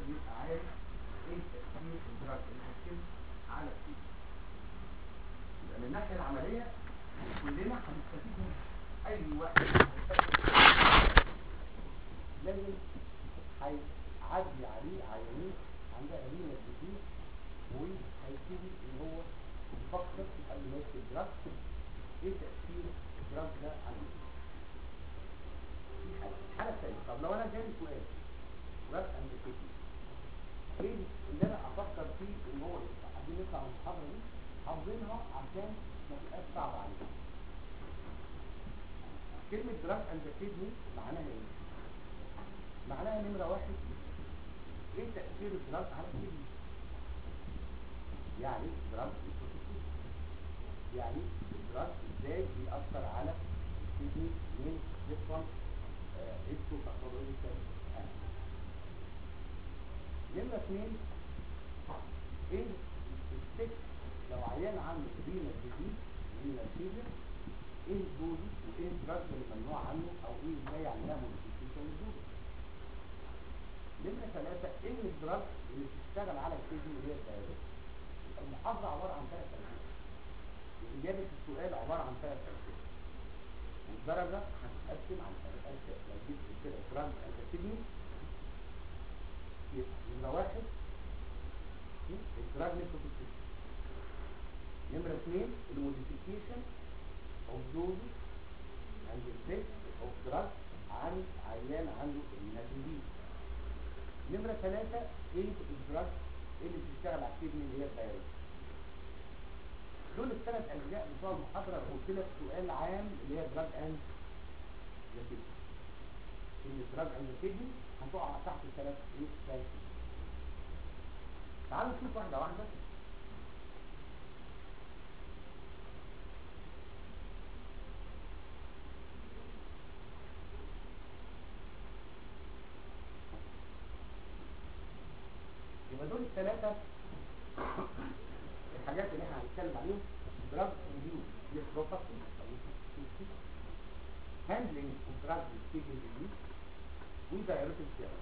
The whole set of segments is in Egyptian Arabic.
لازم يبقى عارف ايه تاثير الدراج الحاكم على الكيدني يبقى من الناحيه العمليه كلنا هنستفيد من اي واحد هيستفيد. لازم هيعدي عليه عيانين عندها رينا كتير وهيبتدي ان هو يفكر قبل ما يكتب دراج ايه تاثير الدراج ده على الجسم دي حاجه الحاله الثانيه طب لو انا جالي سؤال دراج اند كيدني ايه اللي انا افكر فيه ان هو يطلع عايزين نطلع من المحاضره دي حافظينها عشان ما تبقاش صعبه علينا كلمه دراج اند كيدني معناها ايه معناها نمرة واحد ايه تأثير الدراج على الكدني يعني الدراج الكوتيكين يعني الدراج ازاي بيأثر على الكدني من different histopathological نمرة اثنين ايه الست لو عيان عنده رينا ديزيز رينا فيلر ايه الدوز وايه الدراج اللي ممنوع عنه او ايه ازاي يعملها موديفيكيشن للدوز نمرة ثلاثة ايه الدراج اللي بتشتغل على الكدني اللي هي الدايركت المحاضرة عبارة عن ثلاث أجزاء وإجابة السؤال عبارة عن ثلاث أجزاء والدرجة هتتقسم على ثلاث أجزاء لو جبت كده دراج الكدني يبقى نمرة واحد الدراج نيكوتين نمرة اثنين الموديفيكيشن اوف دوزز عند الفيكس اوف دراج عن عيان عنده النادي نمرة ثلاثة ايه الدراج اللي بتشتغل على الكدني اللي هي الدايركت دول الثلاث اجزاء بتوع المحاضرة قلت لك سؤال عام اللي هي دراج اند ذا كدني ان الدراج اند ذا كدني هتقع تحت الثلاث ايه ثلاث تعالوا نشوف واحدة واحدة يبقى دول الثلاثة الحاجات اللي احنا هنتكلم عليهم دراج ريفيو للبروبرتي هاندلنج دراج ستيجنج ريفيو ودايركتيف ثيرابي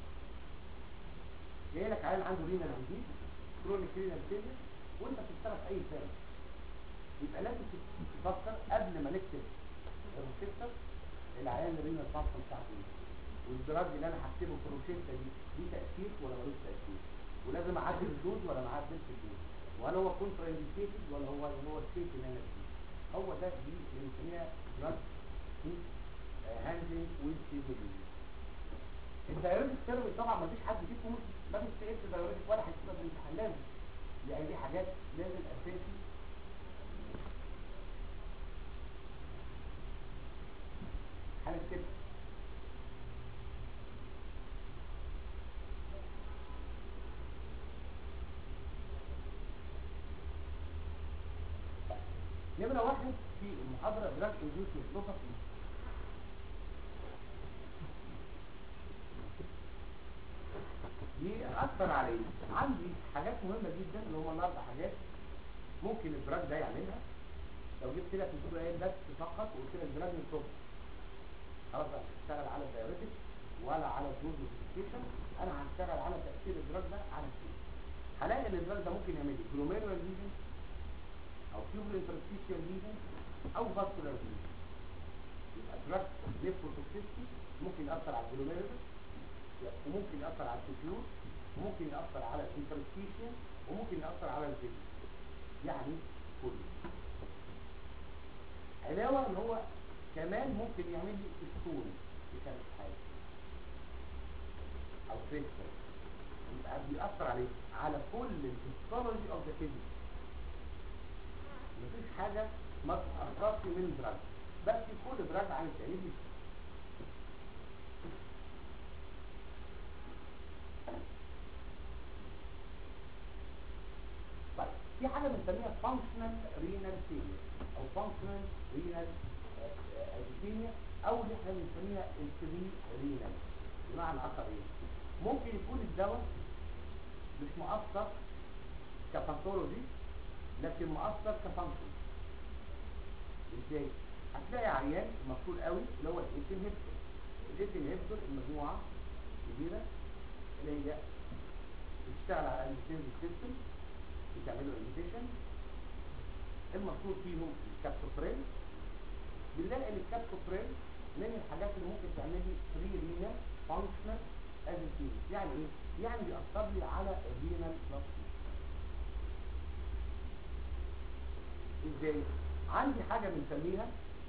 جاي لك عيال عنده رينال ديزيز كرونيك رينال فيلر وانت بتشتغل في اي ثيرابي يبقى لازم تفكر قبل ما نكتب الروشته العيان الرينال فانكشن بتاعته ايه والدراج اللي انا هكتبه في الروشته دي دي تاثير ولا ملوش تاثير ولازم اعدل الدوز ولا ما اعدلش الدوز وهل هو كونترا انديكيتد ولا هو هو السيف اللي انا فيه هو ده دي اللي بنسميها دراج هاندلنج ويز سيزولين الدايوريتك ثيرابي طبعا ما فيش حد فيكم ما بيستقبلش دايوريتك ولا هيستقبل الامتحان لازم يعني دي حاجات لازم اساسي هنكتبها نمرة واحد في المحاضرة دراج انديوس نيوروباثي بيأثر على ايه؟ عندي حاجات مهمة جدا اللي هم الأربع حاجات ممكن الدراج ده يعملها لو جبت لك السؤال بس فقط وقلت لك دراج نيوروباثي خلاص بقى هشتغل على الدايوريتك ولا على الدوز موديفيكيشن انا هشتغل على تأثير الدراج ده على السيل هلاقي ان الدراج ده ممكن يعمل لي جلوميرولار ليجن او تيوبل انترستيشيال ليجن او فاسكولار ليجن يبقى دراج ليفوتوكسيستي ممكن يأثر على الجلوميرولار وممكن يأثر على التيوب وممكن يأثر على الانترستيشيال وممكن يأثر على الفيجن يعني كله علاوة ان هو كمان ممكن يعمل لي ستون في كانت حاجة او كريستال يبقى بيأثر عليه على كل الهيستولوجي اوف ذا كيدني مفيش حاجة ما تتأثرش من دراج بس كل دراج عن التاني طيب في حاجة بنسميها functional renal failure او functional renal اديتيميا او اللي احنا بنسميها الفري رينال بمعنى اخر ايه ممكن يكون الدواء مش مؤثر كباثولوجي لكن مؤثر كفانكشن ازاي هتلاقي عيان مشهور قوي اللي هو الايتين هيبتور الايتين هيبتور المجموعه كبيره اللي هي بتشتغل على الاندوتينز سيستم بتعملوا انفيتيشن المشهور فيهم الكابتوبرين بنلاقي ان الكابتوبرين من الحاجات اللي ممكن تعمل لي فري رينا فانكشنال ازيتين يعني ايه؟ يعني بيأثر لي على الرينال بلاسمين ازاي؟ عندي حاجة بنسميها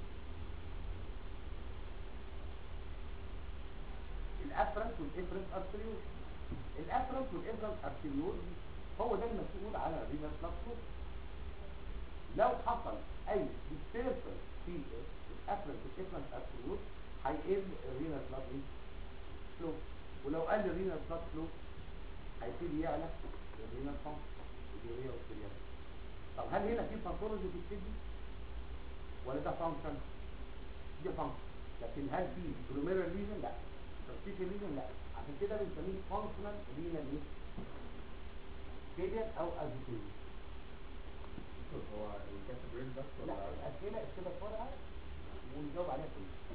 الافرنت والافرنت ارتريول الافرنت والافرنت ارتريول هو ده المسؤول على الرينال بلاسمين لو حصل اي disturbance في الافرنت والافرنت ارتريول هيقل الرينال بلاد فلو ولو قل الرينال بلاد فلو هيبتدي يعلى الرينال فانكشن اليوريا والكريات طب هل هنا في باثولوجي في الكدني ولا ده فانكشن دي فانكشن لكن هل في جلوميرال ليجن لا سبستيشن ليجن لا عشان كده بنسميه فانكشنال رينال ايه كيديان او ازيتيريا هو الكاتب بس لا ولا الاسئله اكتبها في ورقه ونجاوب عليها كلها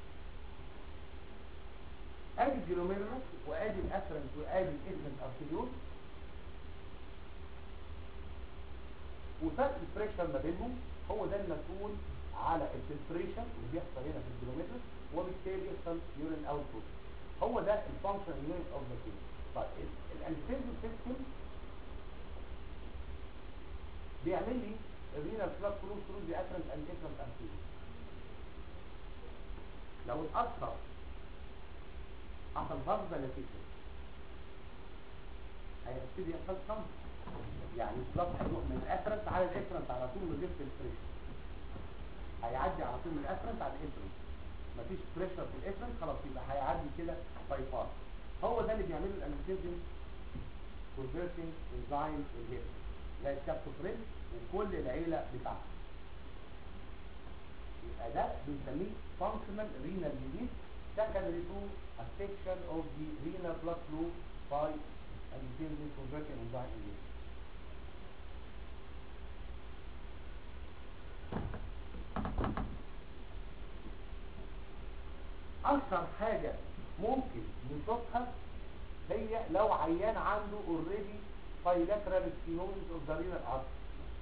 ادي الجلوميرولس وادي الافرنت وادي الافرنت ارتيول وفرق البريشر ما بينهم هو ده المسؤول على الفلتريشن اللي بيحصل هنا في الجلوميرولس وبالتالي يحصل يورين اوتبوت هو ده الفانكشن يونت اوف ذا كيدني طيب الانتيزو سيستم بيعمل لي الرينال بلاد فلو ثرو ذا افرنت اند افرنت ارتيول لو اتاثر حصل ضغط نتيجه هيبتدي يحصل صمت يعني البلاد هيروح من الافرنت على الافرنت على طول من غير فلتريشن هيعدي على طول من الافرنت على الافرنت مفيش بريشر في الافرنت خلاص يبقى هيعدي كده باي باس هو ده اللي بيعمله الانستيزيوم كونفرتنج انزيم انهبيتور زي الكابتوبرين وكل العيله بتاعته يبقى ده بنسميه functional renal disease secondary to affection of the renal blood flow by angiotensin converting enzyme inhibitor اشهر حاجه ممكن نشوفها هي لو عيان عنده اوريدي bilateral stenosis of the renal artery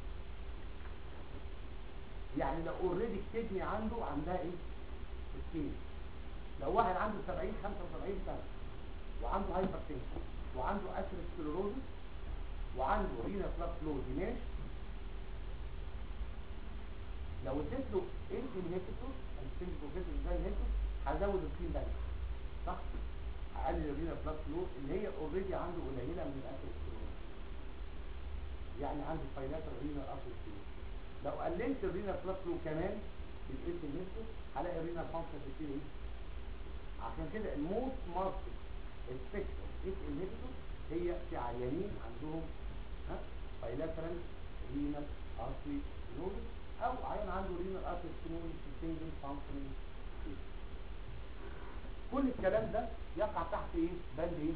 يعني لو اوريدي الكدني عنده عندها ايه ستين لو واحد عنده 70 75 سنه وعنده هايبرتنشن وعنده اثيروسكليروزس وعنده رينا بلاد فلو ديناش لو اديت له ايه انهيبيتور السينج بروفيسور ده انهيبيتور هزود السين ده صح هقلل الرينا بلاد فلو اللي هي اوريدي عنده قليله من الاثيروسكليروزس يعني عنده فايلاتر رينا اثيروسكليروزس لو قللت الرينا بلاد فلو كمان بالايس انهيبيتور هلاقي الرينا فانكشن تبتدي ايه عشان كده الموست ماركت افكت اوف ايس انهيبيتور هي في عيانين عندهم ها بايلاترال رينال ارتري ستينوزس او عيان عنده رينال ارتري ستينوزس في سنجل فانكشنينج كل الكلام ده يقع تحت ايه بند ايه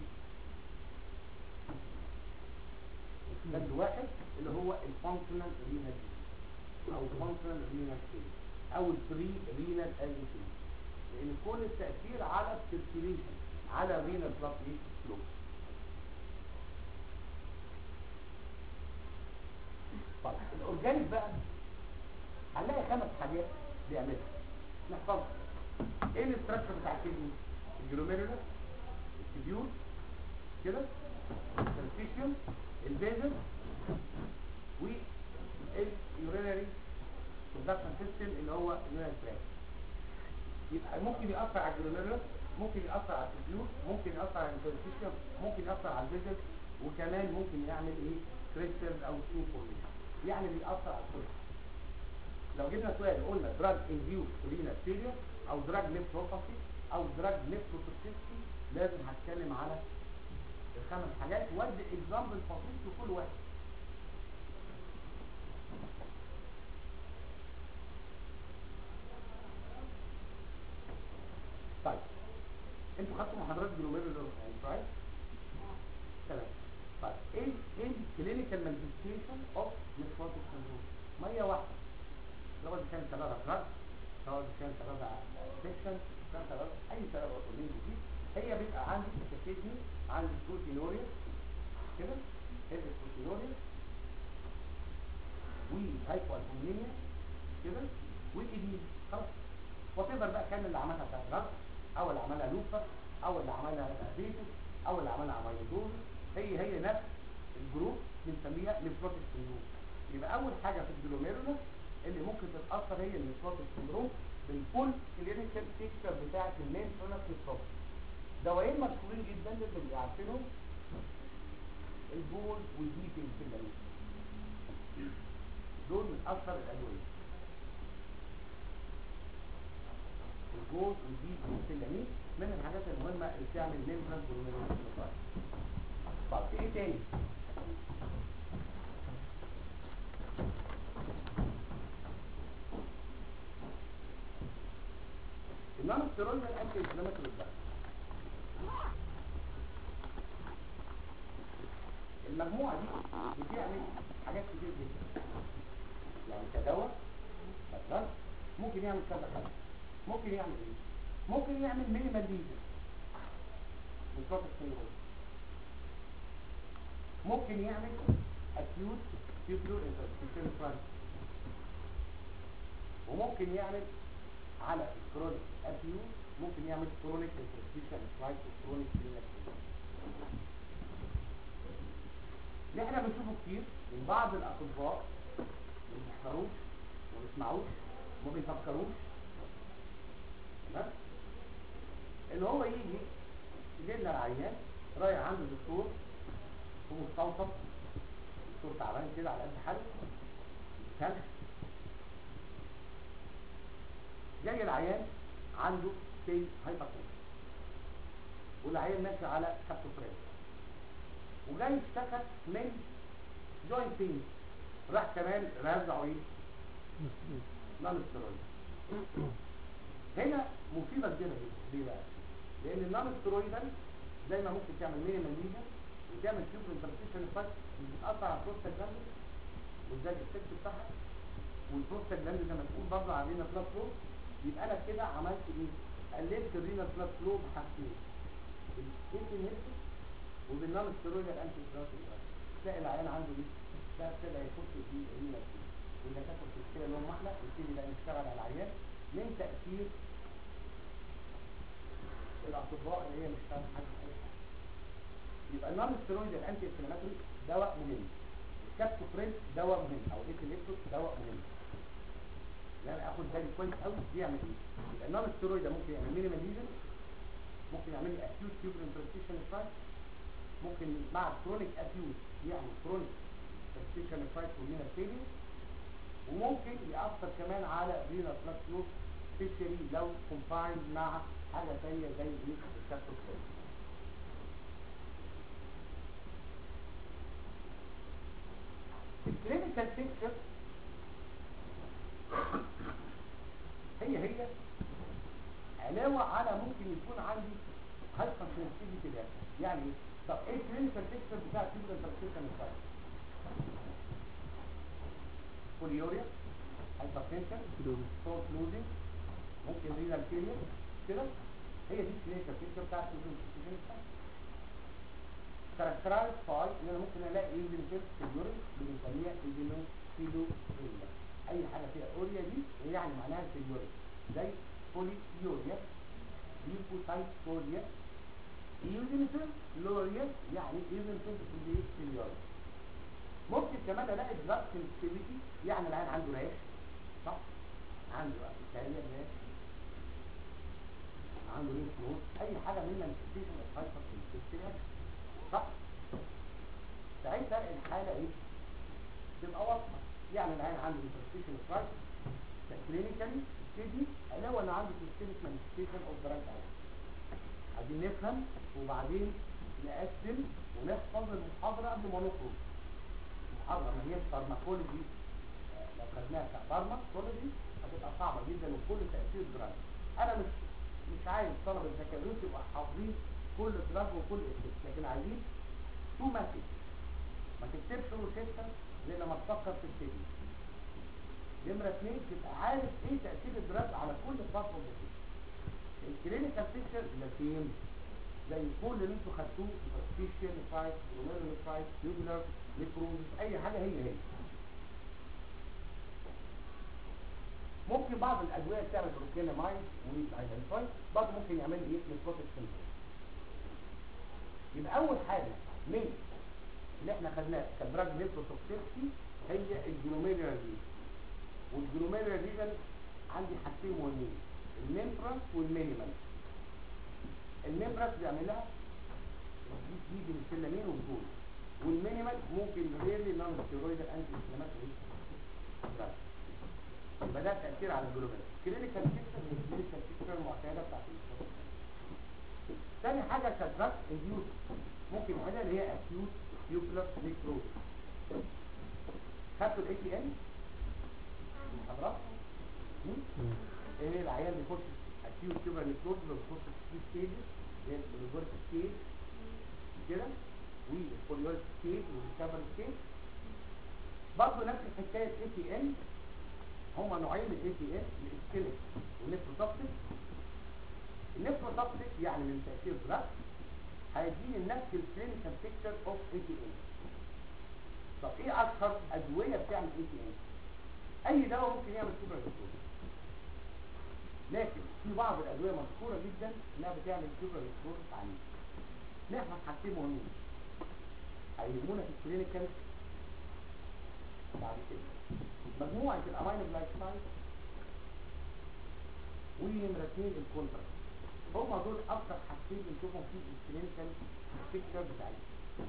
بند واحد اللي هو الفانكشنال رينال او الفانكشنال رينال او الفري رينال ازيتين لان كل التاثير على السيركيليشن على الرينال بلاد فلو طيب الاورجانيك بقى هنلاقي خمس حاجات بيعملها نحفظها ايه الاستراكشر بتاع الكدني الجلوميرولر التبيول كده السيرفيشيوم البيزل واليورينري كوندكشن سيستم اللي هو اليورينري تراك يبقى ممكن يأثر على الجلوميرولر ممكن يأثر على التبيول ممكن يأثر على الانترستيشن ممكن يأثر على الفيزل وكمان ممكن يعمل ايه كريستلز او سيو فورميشن يعني بيأثر على الكل لو جبنا سؤال قلنا دراج انديوس رينال فيلير او دراج نيفروباثي او دراج نيفروتوكسيستي لازم هتكلم على الخمس حاجات وادي اكزامبل بسيط لكل واحد طيب انتوا خدتوا محاضرات جلوميرولار رايت تمام طيب ايه ايه الكلينيكال مانيفستيشن اوف نيفروتيك سندروم ميه واحده سواء كان سببها دراج سواء كان سببها انفكشن كان سببها اي سبب اوتومين ديزيز هي بيبقى عندي كتدني عندي بروتينوريا كده الاسبوتينوريا وهايبوالبومينيا كده والايدين خلاص وتقدر بقى كان اللي عملها بتاعت غرب او اللي عملها لوفا او اللي عملها بيتس او اللي عملها اميلودوز هي هي نفس الجروب بنسميها نيفروتيك سندروم يبقى اول حاجه في الجلوميرولس اللي ممكن تتاثر هي النيفروتيك سندروم بالفول كلينيكال بيكتشر بتاعت المين سونس نيفروتيك دوايين مشهورين جدا اللي عارفينهم البول والديبنج في المريض دول من اشهر الادويه الجوز والديب والسلامين من الحاجات المهمه اللي بتعمل نيمفرس جلوميرولس طب في ايه تاني انما الستيرويد الانتي انفلاماتوري ده المجموعه دي بتعمل حاجات كتير جدا يعني كدواء مثلا ممكن يعمل كذا حاجه ممكن يعمل ايه ممكن يعمل مينيمال ليجن بالظبط السيرويد ممكن يعمل acute tubular interstitial crisis وممكن يعمل على الكرونيك ابيوز ممكن يعمل كرونيك interstitial crisis وكرونيك اللي احنا بنشوفه كتير من بعض الاطباء ما بيحضروش وما بيسمعوش وما بيفكروش تمام ان هو يجي يجي لنا العيان رايح عند الدكتور ومستوصف دكتور تعبان كده على قد حاله سنة جاي العيان عنده سي هايبرتنشن والعيان ماشي على كابتوفرين وجاي اشتكى من جوينت بين راح كمان رزعه ايه؟ نون ستيرويد هنا مصيبه كبيره جدا ليه بقى؟ لان النون ستيرويدال زي ما ممكن تعمل مينيمال ليجن وتعمل تيوب انتربريشن فاست بتاثر على البروستا جلاند وازاي الافكت بتاعها والبروستا جلاند زي ما تقول برضه علينا بلاد فلو يبقى انا كده عملت ايه؟ قللت الرينال بلاد فلو بحاجتين بالانتي وبالنون ستيرويد الانتي ستيرويد تلاقي العيان عنده ايه؟ ده ابتدى يخش في الرينال واذا كانت المشكله لهم احنا نبتدي بقى نشتغل على العيان من تاثير الاطباء اللي هي مش فاهم حاجه في اي حاجه يبقى النون ستيرويد الانتي انفلاماتوري دواء مهم الكابتوفرين دواء مهم او ايثيليبتوس دواء مهم يعني اخد بالي كويس قوي بيعمل ايه يبقى النون ستيرويد ده ممكن يعمل مينيمال ليجن ممكن يعمل لي اكيوت تيوبر انترستيشن فايت ممكن مع كرونيك اكيوت يعني كرونيك انترستيشن فايت ومينا فيليو وممكن يأثر كمان على رينال بلاد فلو سبيشالي لو كومبايند مع حاجه ثانيه زي الكابتوفرين الكلينيكال بيكتشر هي هي علاوه على ممكن يكون عندي هايبر سنسيتيفيتي ده يعني إيه؟ طب ايه الكلينيكال بيكتشر بتاع التيوبر انترستيشن فايت بوليوريا هايبرتنشن صوت لوزنج ممكن رينال فيلير كده هي دي الكلينيكال بيكتشر بتاعت الانفكشن كاركترايز باي ان انا ممكن الاقي ايزنتيف في اليورين بنسميها ايزينو فيلو ريلا اي حاجه فيها اوريا دي يعني معناها في اليورين زي بوليوريا ليوكوسايتوريا ايوزينيتيف لوريا يعني ايزنتيف في الايه في اليورين ممكن كمان الاقي دراج سنسيتيفيتي يعني العين عنده ريش صح عنده ارتكاريا ريش عنده لينف نود اي حاجه من المانيفستيشن اوف هايبر سنسيتيفيتي صح ساعتها الحاله ايه تبقى واضحه يعني العين عنده انترستيشن فرايت كلينيكالي تبتدي علاوه ان عنده سيستميك مانيفستيشن اوف دراج عايزين نفهم وبعدين نقسم ونحفظ المحاضره قبل ما نخرج المحاضره ما هيش فارماكولوجي آه، لو خدناها كفارماكولوجي هتبقى صعبه جدا وكل تاثير دراج انا مش مش عايز طلبه البكالوريوس يبقى حافظين كل دراج وكل افكت لكن عايزين تو مسج ما تكتبش روشته زي لما تفكر في الكلمه نمره اثنين تبقى عارف ايه تاثير الدراج على كل بارت اوف الكلينيكال بيكتشر ذا سيم زي كل اللي انتوا خدتوه فيشن فايت روميرو فايت تيوبولار نيكروزس اي حاجه هي هي ممكن بعض الادويه تعمل بروكينامايد والايدنتايد برضه ممكن يعمل ايه نيكروتيك سيندروم يبقى اول حاجه من اللي احنا خدناه كدراج نيتروتوكسيكسي هي الجلوميريا ريجن والجلوميريا ريجن عندي حاجتين مهمين الميمبرانس والمينيمال الميمبرانس بيعملها دي دي بالسلامين والجول والمينيمال ممكن ريرلي نون ستيرويد انتي انفلاماتوري يبقى ده تاثير على الجلوميريا كلينيكال بيكتشر هي الكلينيكال بيكتشر المعتاده بتاعت الشخص تاني حاجه كدراج انديوس ممكن نعملها اللي هي اكيوت تيوبلر نيكروز خدتوا الاي تي ان حضرتك ايه العيان بيخش اكيوت تيوبلر نيكروز بيخش في ستيجز اللي هي الريفرس ستيج كده والفوليول ستيج والريكفري ستيج برضه نفس الحكايه الاي تي ان هما نوعين من الاي تي ان الاسكيليك والنيفروتوكسيك النيفروتوكسيك يعني من تاثير دراج هيديني نفس الكلينيكال بيكتشر اوف اي تي ان طب ايه اشهر ادويه بتعمل اي تي ان اي دواء ممكن يعمل سوبر ريسبونس لكن في بعض الادويه مشهوره جدا انها بتعمل سوبر ريسبونس عنيف نحفظ حاجتين مهمين هيهمونا في الكلينيكال بعد كده مجموعه الامينو جلايكوسايد ونمره اثنين الكونتراست هم دول اكتر حاجتين بنشوفهم في الكلينيكال بيكتشر بتاعتنا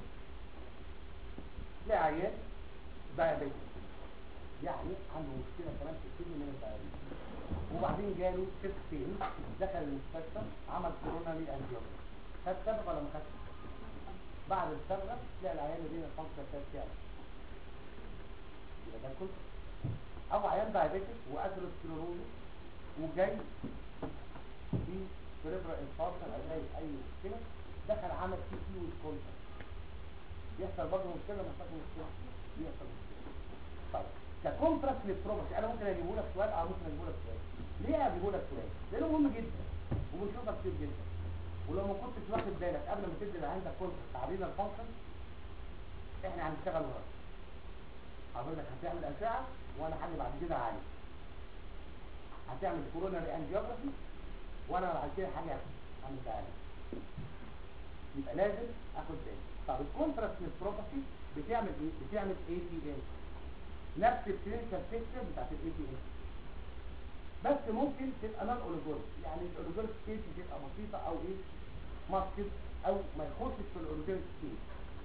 لا عيان دايابيتس يعني عنده مشكله كمان في الكدني من الدايابيتس وبعدين جاله شيست بين دخل المستشفى عمل كوروناري انجيوجرافي خد صبغه ولا ما خدش بعد الصبغه تلاقي العيان دي الفانكشن بتاعت كام يبقى ده كله او عيان دايابيتس واثيروسكليروز وجاي في سيريبرال انفاركشن او جاي اي مشكله دخل عمل سي تي والكونتر يحصل برضه مشكله ما يحصلش مشكله يحصل مشكله طيب ككونتراست للبروبرتي انا ممكن اجيبه لك سؤال او ممكن اجيبه لك سؤال ليه اجيبه لك سؤال لانه مهم جدا وبنشوفها كتير جدا ولو ما كنتش واخد بالك قبل ما تدي اللي عندك كونتراست تعريض الفانكشن احنا هنشتغل وراك حضرتك هتعمل اشعه وانا حاجه بعد كده عالي هتعمل كوروناري انجيوجرافي وانا بعد كده حاجه هعمل عالي يبقى لازم اخد بالي طب الكونتراست للبروبرتي بتعمل ايه بتعمل اي تي ام نفس الكلينيكال بيكتشر بتاعت الاي تي ام بس ممكن تبقى نون اوليجوري يعني الاوليجوري ستيج بتبقى بسيطه او ايه ماسكت او ما يخشش في الاوليجوري ستيج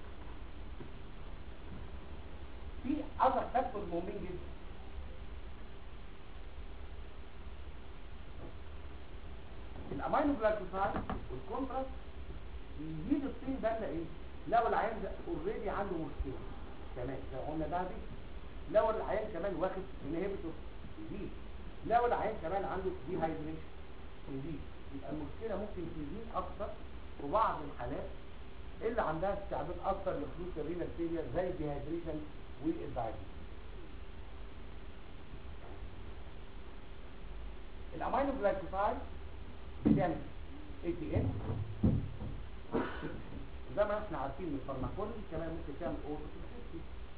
في اذر فاكتورز مهمين جدا الامينو جلايكوسايد والكونتراست يزيد الطين ده ايه لو العيان ده اوريدي عنده مشكله كمان زي ما قلنا ده دي لو العيان كمان واخد انهبيتور يزيد لو العيان كمان عنده دي هايدريشن يزيد يبقى المشكله ممكن تزيد اكتر في بعض الحالات اللي عندها استعداد اكتر لحدوث الرينال فيلير زي الديهايدريشن والدايبيتس الامينو جلايكوسايد بتعمل اي تي ان زي ما احنا عارفين من الفارماكولوجي كمان ممكن تعمل اوتوتوكسيستي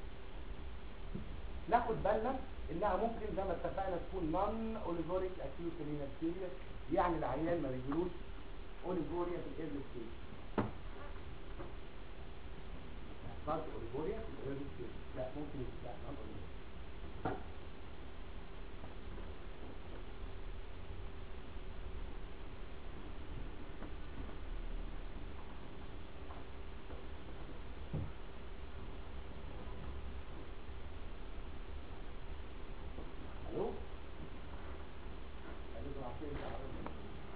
ناخد بالنا انها ممكن زي ما اتفقنا تكون نون اوليجوريك اكيوت رينال فيلير يعني العيان ما بيجيلوش اوليجوريا في الايرلي ستيج بعد اوليجوريا في الايرلي ستيج لا ممكن لا نون اوليجوريا الو الو عارفين تعرفوا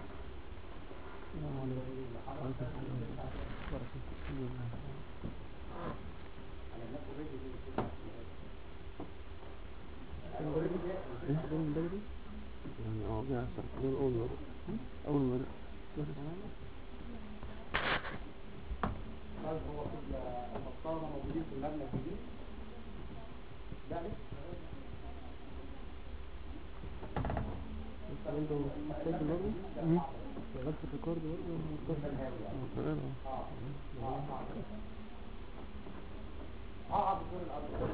انا الناس اوريدي دي بتبقى ايه من بدري يعني اه بيحصل دول اول مرة اول مرة طيب هو في البطالة موجودين في المبنى الجديد لا لسه عنده محتاج المغرب شغال في الريكورد برضه مثل هذا يعني. اه شغال اه اه اه اه اه بدون الأرض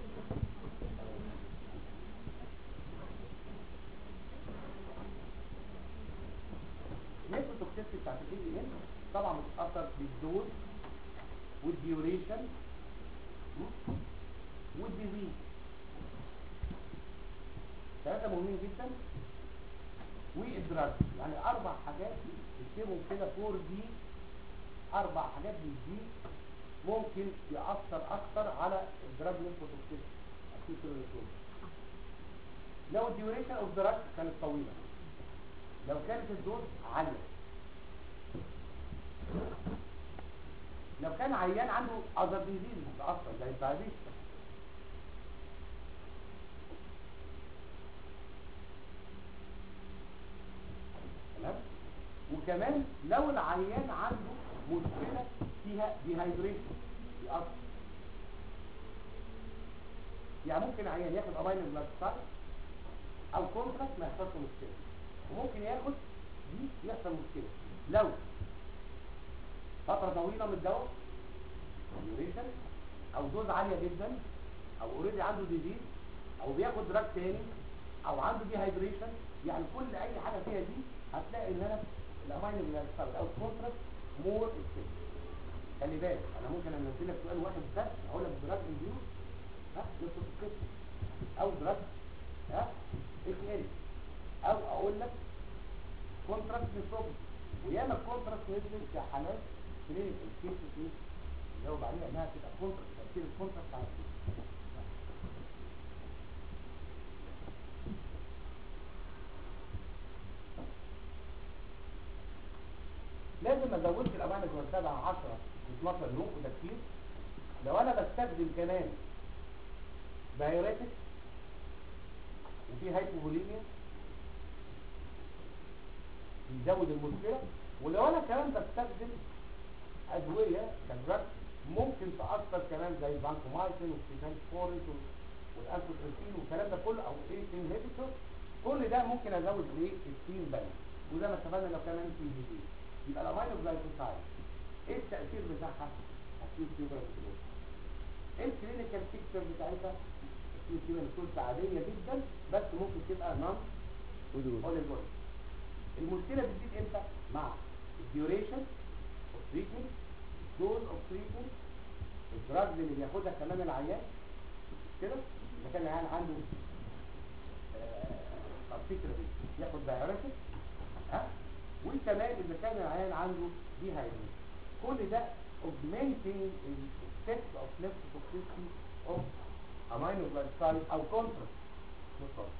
نسبة التوكسيستي بتاعت الاي دي ان طبعا بتتأثر بالدوز والديوريشن والديزيز ثلاثة مهمين جدا والدراج يعني أربع حاجات اكتبهم كده فور دي أربع حاجات من دي ممكن يأثر أكتر على الدراج ليمفوتوكسيس لو الديوريشن اوف دراج كانت طويلة لو كانت الدوز عالية لو كان عيان عنده other disease بتأثر زي الدايابيتس تمام وكمان لو العيان عنده مشكلة فيها ديهايدريشن يأثر يعني ممكن عيان ياخد امينو جلايكوسايد او كونتراكت ما يحصلش مشكلة وممكن ياخد دي يحصل مشكلة لو فترة طويلة من الدواء ديوريشن او دوز عالية جدا او اوريدي عنده ديزيز او بياخد دراج تاني او عنده ديهايدريشن يعني كل اي حاجة فيها دي هتلاقي ان انا الامينو جلايكوسايد او الكونتراكت مور اكسبت خلي بالك انا ممكن انزل لك سؤال واحد بس اقول لك دراج انديوس ها دكتور او دراج ها اف ال او اقول لك كونتراكت نيوتروبي وياما الكونتراكت نزل في حالات كلينيكال كيسز دي جاوب عليها انها تبقى كونتراكت تاثير الكونتراكت على الكيس لازم ما ازودش الامانه المرتبه 10 12 يوم وده كتير لو انا بستخدم كمان دايوريتك وفي هايبوفوليميا بيزود المشكله ولو انا كمان بستخدم ادويه كدراج ممكن تاثر كمان زي البانكومايسين والسيتان فوريس والانسوتريسين والكلام ده كله او ايه انهبيتور كل ده ممكن ازود ليه السين بالانس وزي ما اتفقنا لو كان انتي جي دي يبقى الامينو جلايكوسايد ايه التاثير بتاعها هتكون فيبر ايه الكلينيكال بيكتشر بتاعتها هتكون فيبر سورس عاديه جدا بس ممكن تبقى نون اوليجول المشكله بتزيد امتى مع الديوريشن اوف تريتمنت دوز اوف تريتمنت الدراج اللي بياخدها كمان العيان كده اذا كان العيان عنده particularly ياخد دايوريتك ها وكمان اذا كان العيان عنده ديهايدريشن كل ده augmenting the effect of nephrotoxicity of amino glycoside او contrast بالظبط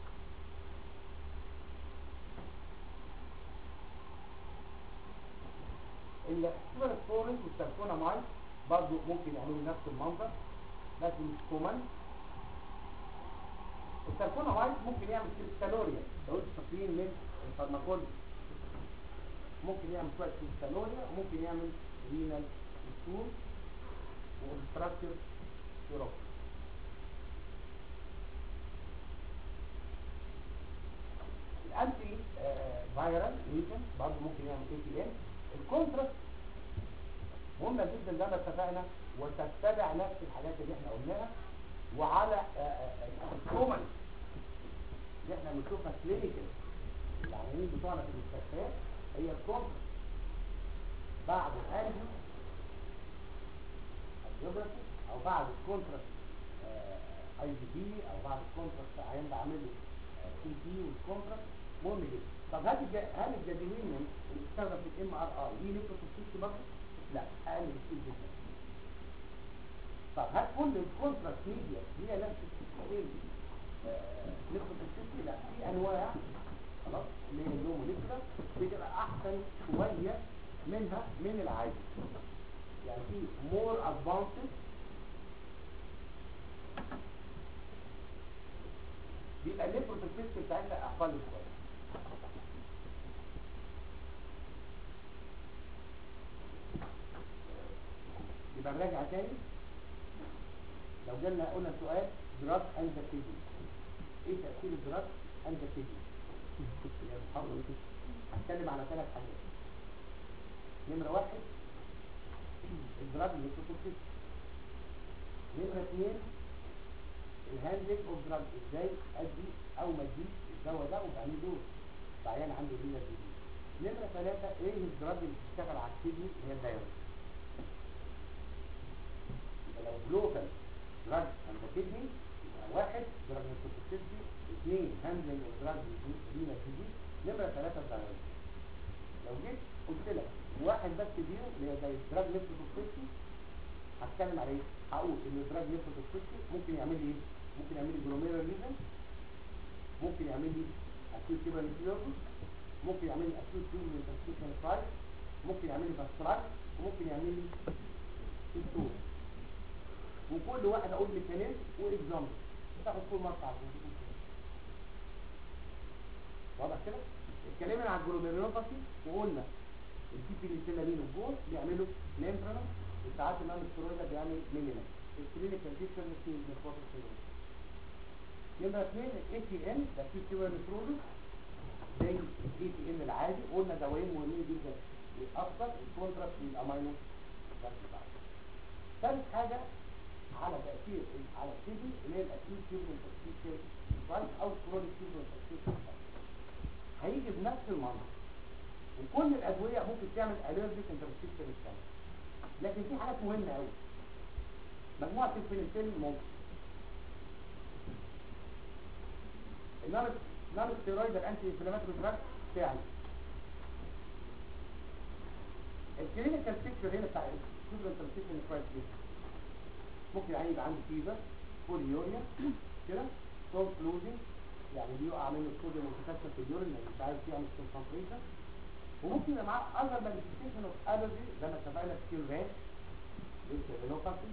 السيبرسفورين والسيركونامايد برضو ممكن يعملوا نفس المنظر لكن مش كومن السيركونامايد ممكن يعمل كريستالوريا لو انتوا فاكرين من الفارماكولوجي ممكن يعمل شويه كريستالوريا وممكن يعمل رينال ستون وانستراكتيف سيروب الانتي فايرال ايجنت برضه ممكن يعمل اي تي ام الكونتراست مهمه جدا زي ما اتفقنا وتتبع نفس الحاجات اللي احنا قلناها وعلى الكومن اللي احنا بنشوفها كلينيكال العيانين بتوعنا في المستشفيات هي الكونتراست بعد الانجيو الجيوغرافي او بعد الكونتراست اي بي دي او بعد الكونتراست عيان بعمل له سي تي والكونتراست مهم جدا طب هل الج... هل الجديدين اللي بتستخدم في الام ار اي ليه نيكروتوكسيستي برضه؟ لا اقل بكتير جدا طب هل كل الكونتراست ميديا هي نفس السيستم نيكروتوكسيستي لا في انواع خلاص اللي هي اللي موليكولا بتبقى احسن شويه منها من العادي يعني في more advanced بيبقى النيكروتوكسيستي بتاعتها اقل شويه يبقى نراجع تاني لو جالنا قلنا سؤال دراج اند كيدني ايه تاثير الدراج اند كيدني هتكلم على ثلاث حاجات نمرة واحد الدراج نيكوتوكسيس نمرة اثنين الهاندلنج اوف دراج ازاي ادي او ما اديش الدواء ده وبعمل دور فعيان عنده لينا دي نمرة ثلاثة ايه الدراج اللي بتشتغل على الكدني اللي هي الدايرة يبقى لو جلوكال دراج عند الكدني يبقى واحد دراج نيكوتوكسيس اثنين هاندلنج اوف دراج لينا دي نمرة ثلاثة الدايرة لو جيت قلت لك واحد بس فيهم اللي هي زي الدراج نيكوتوكسيس هتكلم على ايه؟ هقول ان الدراج نيكوتوكسيس ممكن يعمل لي ايه؟ ممكن يعمل لي جلوميرال ليجن ممكن يعمل لي اكيوت كيبر نيكليوزس ممكن يعمل لي اكيوت تيوبر انترستيشن فايت ممكن يعمل لي فاسترايت وممكن يعمل لي سيستول وكل واحد اقول ميكانيزم واكزامبل تاخد كل مره على واضح كده اتكلمنا عن الجلوميرولوباثي وقلنا الدي بي ليسيلامين والجول بيعملوا ليمفرنا وساعات النون ستيرويد بيعمل ميلينا الكلينيكال بيكتشر في النيكروتيك سيروم نمرة اثنين الاي تي ان ده في سيور نيكروزس زي الاي تي ان العادي قلنا دوايين مهمين جدا يأثر الكونتراست للامينو ثالث حاجة على تأثير على الكدني اللي هي الاكيوت تيوبر انترستيشن او كرونيك تيوبر انترستيشن هيجي بنفس المنظر وكل الادويه ممكن تعمل الرجيك انترستيشن ستايل لكن في حاجات مهمه قوي مجموعه البنسلين ممكن النون نون ستيرويد الانتي انفلاماتوري دراج فعلا الكلينيكال بيكتشر هنا بتاع السوبر انترستيشن كويس جدا ممكن يعني يبقى عنده فيفر بوليوريا كده سولت لوزنج يعني بيقع منه الصوديوم متكسر في اليورين لان مش عارف يعمل كونسنتريشن وممكن يبقى معاه اذر مانيفستيشن اوف الرجي زي ما اتفقنا سكيل رانش رينوباثي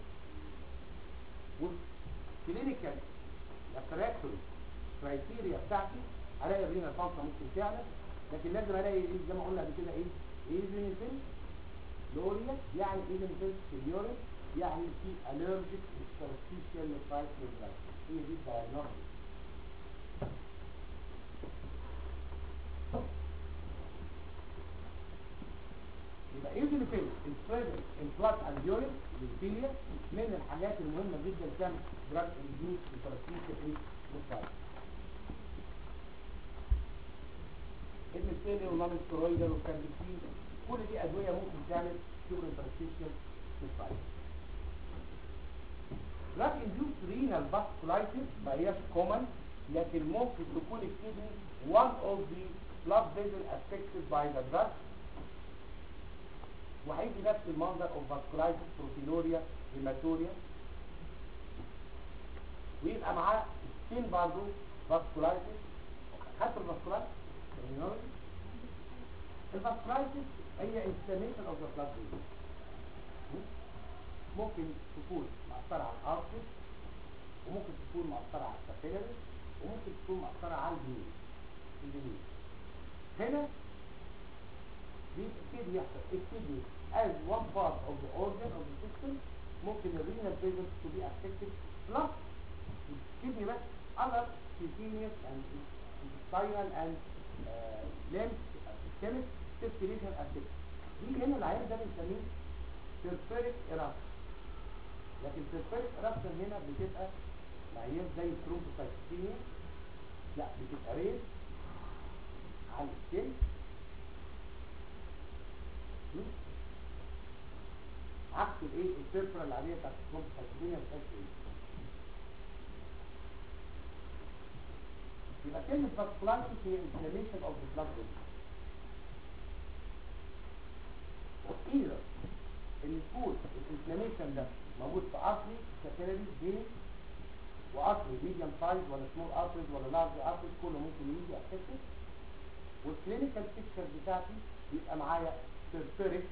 والكلينيكال لابراتوري كرايتيريا بتاعتي الاقي الرينا فانكشن ممكن تعلى لكن لازم الاقي ايه زي ما قلنا قبل كده ايه ايزينيفيل لوريا يعني ايزينيفيل في اليورين يعني في الرجيك انترستيشن سايت هي دي الدايجنوستيك يبقى ايزينيفيل البريزنت ان بلاد اند يورين للفيليا من الحاجات المهمه جدا تعمل دراج انديوس انترستيشن سايت المثالي والنون ستيرويدال والكاربيتين كل دي ادويه ممكن تعمل سوبر انترستيشن سايت drug induced renal vasculitis ما هياش common لكن ممكن تكون الكدني one of the blood vessels affected by the drug وهيجي نفس المنظر of vasculitis proteinuria hematuria ويبقى معاه skin برضه vasculitis حتى الفاسكولايتس الفاسكولايتس هي inflammation of the blood vessels ممكن تكون مأثرة على الارتس وممكن تكون مأثرة على الكابيلاري وممكن تكون مأثرة على الجنين الجنين هنا بيبتدي يحصل الكدني as one part of the organ of the system ممكن الرينال vessels to be affected plus الكدني بس other cutaneous and intestinal and uh, lymph systemic circulation affected دي هنا العيان ده بنسميه سيرفيريك eruption لكن سيرفيريك eruption هنا بتبقى العيان زي الترومبوسايتيميا لا بتبقى ريز على السن عكس الايه الفلتره العاديه بتاعت الترومبوسايتيميا بتبقى ايه يبقى كلمه فاسكولايتس هي inflammation of the blood vessels either ان يكون الانفلاميشن ده موجود في ارتري كابيلاري فين وارتري ميديوم سايز ولا سمول ارتريز ولا لارج ارتريز كله ممكن يجي افكتد والكلينيكال بيكتشر بتاعتي بيبقى معايا سيرفيريك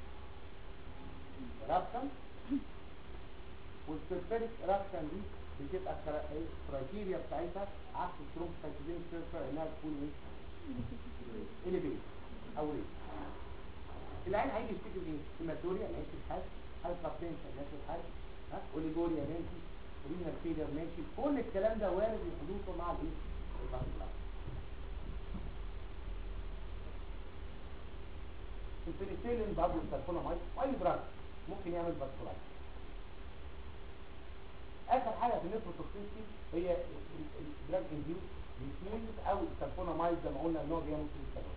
رابشن والسيرفيريك رابشن دي بتبقى الكرايتيريا بتاعتها عكس الترومبوسايتوزين سيرفر انها تكون ايه؟ اليفيت او ريت العين هيجي يفتكر ايه؟ هيماتوريا نهايه الحال هايبرتنشن نهايه الحال ها اوليجوريا ماشي رينال فيلر ماشي كل الكلام ده وارد لحدوثه مع الايه؟ الفاسكولار البنسلين برضه السلفونامايد واي دراج ممكن يعمل باسكولايتس اخر حاجه في النيفروتوكسيستي هي الدراج انديوس ديفيوز او السلفونامايد زي ما قلنا ان هو بيعمل كريستالوز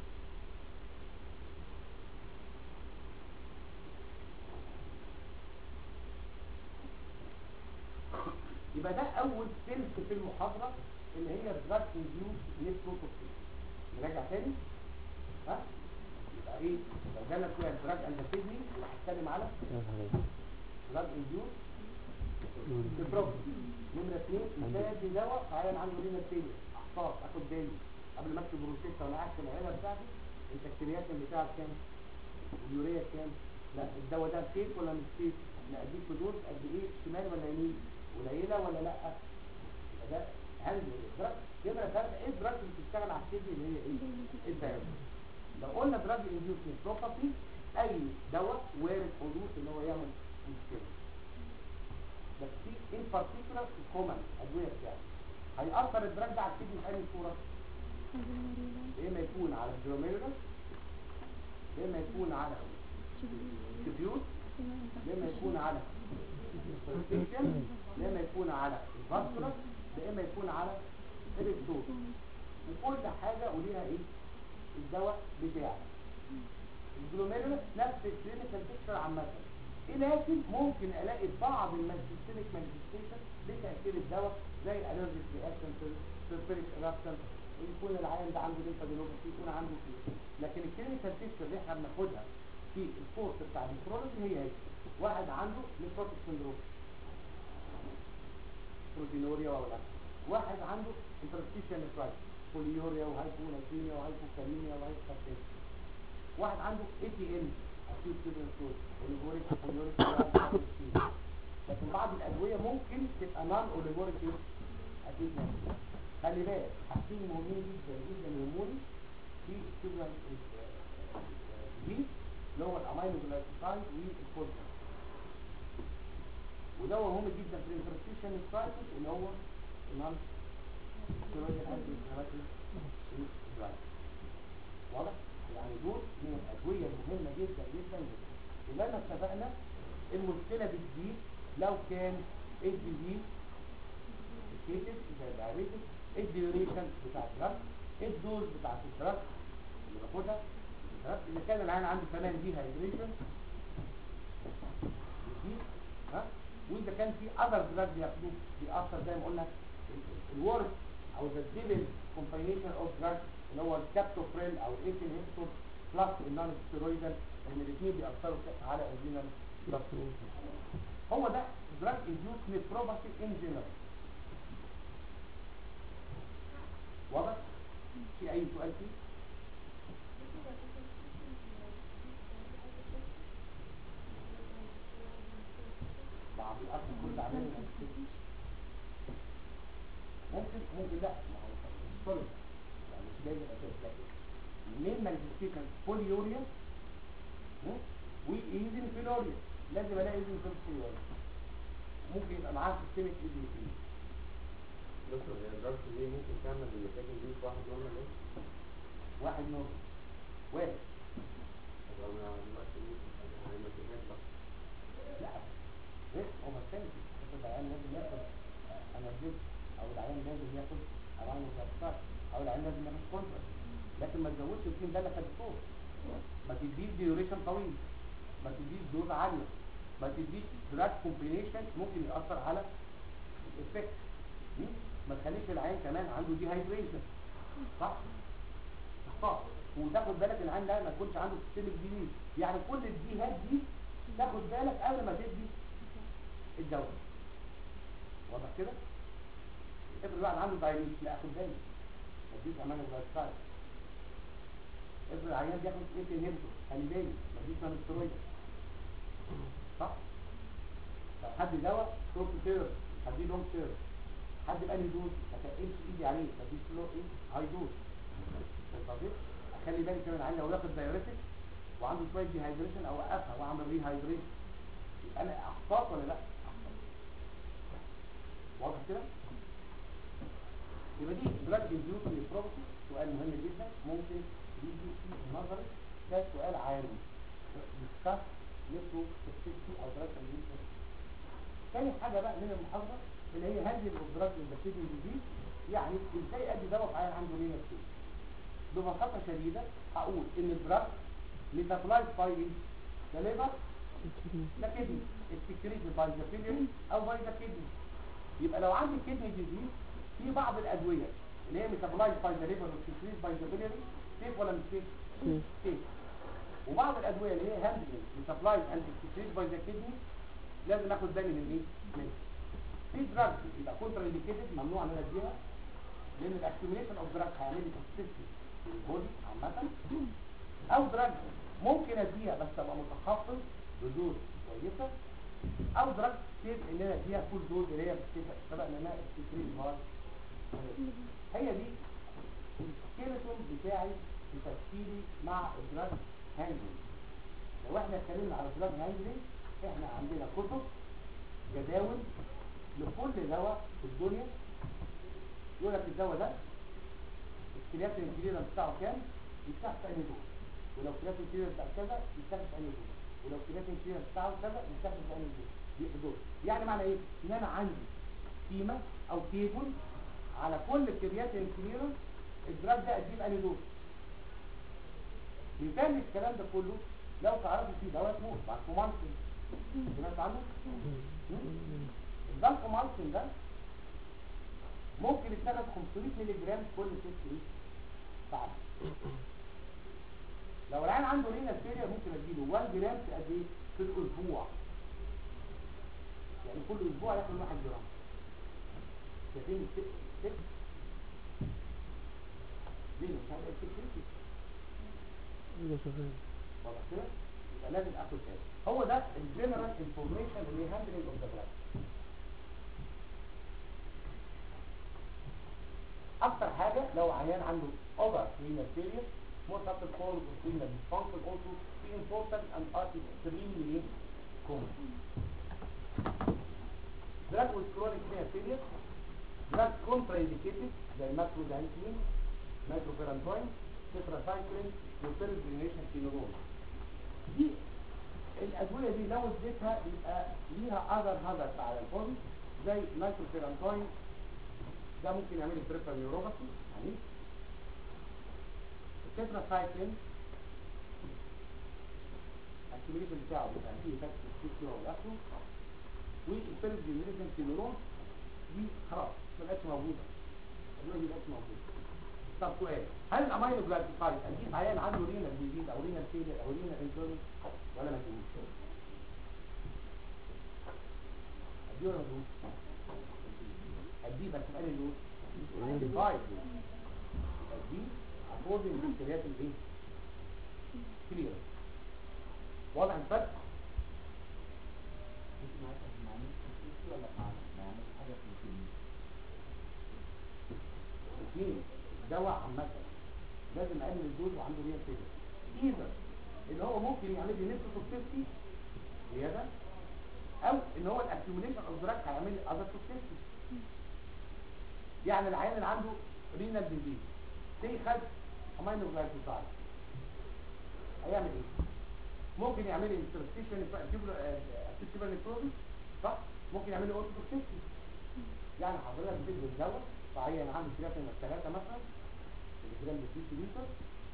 يبقى ده اول سلس في المحاضره اللي هي دراج انديوس نيفروتوكسيستي نراجع تاني ها يبقى ايه لو جالنا كده دراج اندوكيدني هتكلم على دراج انديوس البروكسي نمرة اثنين مثال دي دواء عيان عنده رينا تاني احفاظ اخد بالي قبل ما اكتب بروشيتا ولا اكتب العيله بتاعتي البكتيريات بتاعك كام واليوريا كام لا الدواء ده فيك ولا مش فيك لا اديك بدوز قد ايه شمال ولا يمين قليله ولا لا يبقى ده هل الدراج نمرة ثلاثة ايه الدراج اللي بتشتغل على الكدني اللي هي ايه؟ الدايرة لو قلنا دراج انديوس نيفروباثي اي دواء وارد حدوث ان هو يعمل مشكله بس في ان بارتيكولار كومن ادويه بتاعته هيأثر الدراج ده على الكدني في اي صوره يا اما يكون على الجلوميرولس يا اما يكون على التبيوت يا اما يكون على البرستيشن يا اما يكون على الفاسكولار يا اما يكون على الريكتور وكل حاجه وليها ايه الدواء بتاعه الجلوميرولس نفس الكلينيكال بيكتشر عامه لكن ممكن الاقي بعض المانيفستيك مانيفستيشن بتاثير الدواء زي الالرجيك رياكشن سيرفيريك ايرابشن يكون العيان ده عنده ليمفادينوباثي يكون عنده فيه لكن الكلينيكال بيكتشر اللي احنا بناخدها في الكورس بتاع النيفرولوجي هي هي واحد عنده نيفروتيك سندروم بروتينوريا ولا واحد عنده انترستيشن نيفرايتس بوليوريا وهايبوناتيميا وهايبوكاليميا وهايبوكاليميا واحد عنده اي تي ام اكيد كده الصوت اوليجوريك اوليجوريك لكن بعض الادويه ممكن تبقى نون اوليجوريك اكيد نعم. خلي بالك حاجتين مهمين جدا جدا يهموني في السيجنال دي اللي هو الامينو جلايكوسايد والكوليسترول وده مهم جدا في الانترستيشن ستايتس اللي هو النون ستيرويد انتي انفلاماتوري دراج واضح يعني دول من الادويه المهمه جدا جدا جدا يبقى احنا اتفقنا المشكله بتزيد لو كان الديزيز الكيسز زي الدايابيتس الديوريشن بتاع الدراج الدوز بتاعت الدراج اللي باخدها الدراج اللي كان العيان عنده كمان دي هايدريشن ها واذا كان في اذر دراج بياخدوه بيأثر زي ما قلنا الورك او ذا ديبل كومباينيشن اوف دراج اللي هو الكابتوفريل او الايث انهبيتور بلس النون ستيرويدال ان الاثنين بيأثروا على الجينال هو ده دراج انديوس نيفروباثي ان جنرال واضح في اي سؤال فيه بعض الاصل كل عمليه ممكن ممكن لا ما هو مش طلب يعني مش جاي الاساس لكن منين مانيفستيشن بوليوريا وايزن فيلوريا لازم الاقي ايزن فيلوريا ممكن يبقى معاه سيستميك ايزن فيلوريا دكتور هي الدرجة دي ممكن تعمل المشاكل دي في واحد نورمال ايه؟ واحد نور واحد طب انا دلوقتي يعني ما فيهاش بقى لا غير اوفر سنتي العيان لازم ياخد انرجيز او العيان لازم ياخد اراين الابصار او العيان لازم ياخد كونتر لكن ما تزودش الكيم ده لك الدكتور ما تديش ديوريشن طويل ما تديش دوز عاليه ما تديش دراج كومبينيشن ممكن ياثر على الافكت ما تخليش العيان كمان عنده دي هايدريشن صح صح وتاخد بالك العيان ده ما يكونش عنده سيستمك ديزيز يعني كل الديهات دي تاخد بالك قبل ما تدي الدواء واضح كده افرض واحد عنده دايليس لا اخد بالي ما تديش امان الدايليس افرض العيان بياخد ايه انهبيتور خلي بالي ما تديش من السترويد صح طب حد دواء شورت سيرم هدي لونج سيرم حد قال لي دوز ما تقلش ايدي عليه ما تديش له ايه هاي دوز فاهم اخلي بالي كمان العيان لو ياخد دايوريتك وعنده شويه ديهايدريشن او اوقفها واعمل ريهايدريشن يبقى انا احباط ولا لا احباط واضح كده يبقى دي دراج انديوس بروبرتي سؤال مهم جدا ممكن يجي في النظري ده سؤال عام discuss network toxicity او drug abuse تاني حاجة بقى من المحاضرة اللي هي هذه الأوبراج البكتيريا ديزيز يعني ازاي ادي دواء في عيان عنده ليه نفسي ببساطة شديدة هقول ان الدراج ميتابلايز باي ذا ليفر ذا كدني السكريتد باي ذا بيليري او باي ذا كدني يبقى لو عندي كدني ديزيز في بعض الادوية اللي هي ميتابلايز باي ذا ليفر والسكريتد باي ذا بيليري سيف ولا مش سيف؟ سيف وبعض الادوية اللي هي هاندلنج ميتابلايز اند سكريتد باي ذا كدني لازم اخد بالي من ايه؟ منها في دراج يبقى كونتر انديكيتد ممنوع ان انا اديها لان الاكيوميليشن اوف دراج هيعمل لي توكسيسيتي في البودي عامه او دراج ممكن اديها بس ابقى متخصص بدوز كويسه او دراج سيف ان انا اديها فول دوز اللي هي بتبقى سبق ان انا استكريز مار هي دي السكيلتون بتاعي في تفكيري مع الدراج هاندلنج لو احنا اتكلمنا على الدراج هاندلنج احنا عندنا كتب جداول لكل دواء في الدنيا يقول لك الدواء ده الكليات الانكليرا بتاعه كام يتاخد في انهي دول ولو كليات الانكليرا بتاع كذا يتاخد في انهي دول ولو كليات الانكليرا بتاعه كذا يتاخد في انهي دول دي دول يعني معنى ايه ان انا عندي قيمه او تيبل على كل كليات الانكليرا الدراج ده اديه في انهي دول مثال الكلام ده كله لو تعرفوا في دواء اسمه باركومانسين سمعت عنه؟ الباركومانسين ده ممكن يتاخد 500 مللي جرام كل ست ايه ساعه لو العيان عنده رينا سيريا ممكن اديله 1 جرام في قد ايه في الاسبوع يعني كل اسبوع ياخد 1 جرام شايفين الست ست ليه مش هيبقى السكريتي ده شغال واضح كده يبقى لازم اخد بالي هو ده الجنرال انفورميشن اللي هاندلنج اوف ذا بلاد اكتر حاجه لو عيان عنده اوفر renal failure multiple forms of renal dysfunction also be important and are extremely common drug with chronic renal failure drug contraindicated زي الماتروزانتين ماتروفيرانتوين تتراسايكلين والبيرجرينيشن كينولون دي الادويه دي لو اديتها يبقى ليها اذر هازارد على البودي زي نيتروفيرانتوين ده ممكن يعمل بريفر نيوروباثي يعني التتراسايكلين الكيميليشن بتاعه بيبقى فيه فاكس ستيكيو والاخره والبيرجرينيشن كينولون دي خلاص ما بقتش موجوده الادويه دي ما بقتش موجوده طب سؤال هل الامينو جلايكوسايد اجيب عيان عنده رينال ديزيز او رينال فيلير او رينال انترنال ولا ما تجيبوش اديه ولا ما تجيبوش اديه بس في انهي لون فايف اديه اكوردنج للكريات الايه كلير واضح الفرق اثنين دواء عامة لازم اقلل الدوز وعنده ريال فيلر ايذر ان هو ممكن يعمل لي نسبة توكسيستي زيادة او ان هو الاكيوميليشن اوف دراج هيعمل لي اذر توكسيستي يعني العيان اللي عنده رينال ديزيز سي خد امينو جلايكوسايد هيعمل ايه؟ ممكن يعمل لي انترستيشن تيبل نيكروزيس صح؟ ممكن يعمل لي اوتوكسيستي يعني حضرتك بتدي الدواء فعيان عنده كرياتين ثلاثة مثلا الجرام بسيط لتر